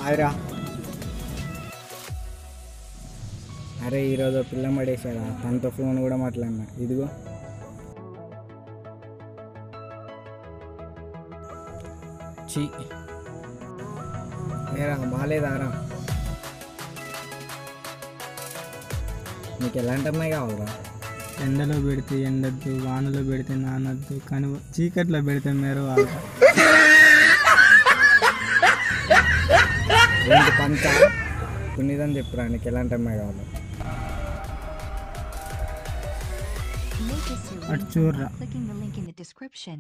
అదిరా అరే ఈరోజు పిల్ల పడేసారా తనతో ఫోన్ కూడా మాట్లాడినా ఇదిగో చీ ఏరా బాగాలేదారా నీకు ఎలాంటి అమ్మాయి కావాలరా ఎండలో పెడితే ఎండద్దు వానలో పెడితే నానద్దు కానీ చీకట్లో పెడితే మేరు వాళ్ళ ఏంటి పంచ పుణ్యదని చెప్పురా నీకు ఎలాంటి అమ్మాయి కావాలి Make us your అటు ringtone చూడరా by clicking the link in the description.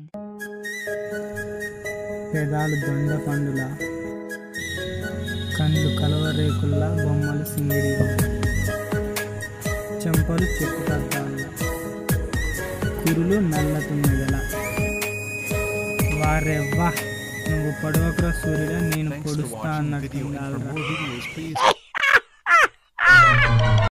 పెదాలు దొండ పండుల కళ్ళు కలవరేకుల్లా బొమ్మలు సింగిడి చెంపలు చెక్కు కద్దాల కురులు నల్ల తుమ్మిదల వారెవ్వా నువ్వు పొడవకురా సూర్యుడా నేను పొడుస్తా అన్నట్టు For more videos, please